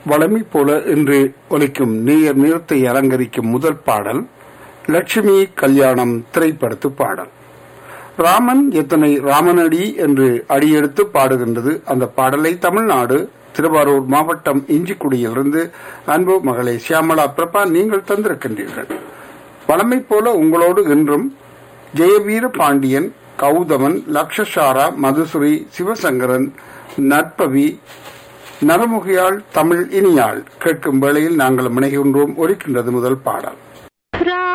வளமை போல இன்று ஒலிக்கும் நீர் நிறத்தை அலங்கரிக்கும் முதல் பாடல் லட்சுமி கல்யாணம் திரைப்படத்து பாடல் ராமன் எத்தனை ராமனடி என்று அடியெடுத்து பாடுகின்றது அந்த பாடலை தமிழ்நாடு திருவாரூர் மாவட்டம் இஞ்சிக்குடியிலிருந்து அன்பு மகளே சியாமலா பிரபா நீங்கள் தந்திருக்கின்றீர்கள் வளமை போல உங்களோடு இன்றும் ஜெயவீர பாண்டியன் கௌதமன் லக்ஷசாரா மதுசுரி சிவசங்கரன் நட்பவி நரமுகியாள் தமிழ் இனியாள் கேட்கும் வேளையில் நாங்கள் முனைகின்றோம் ஒலிக்கின்றது முதல் பாடல்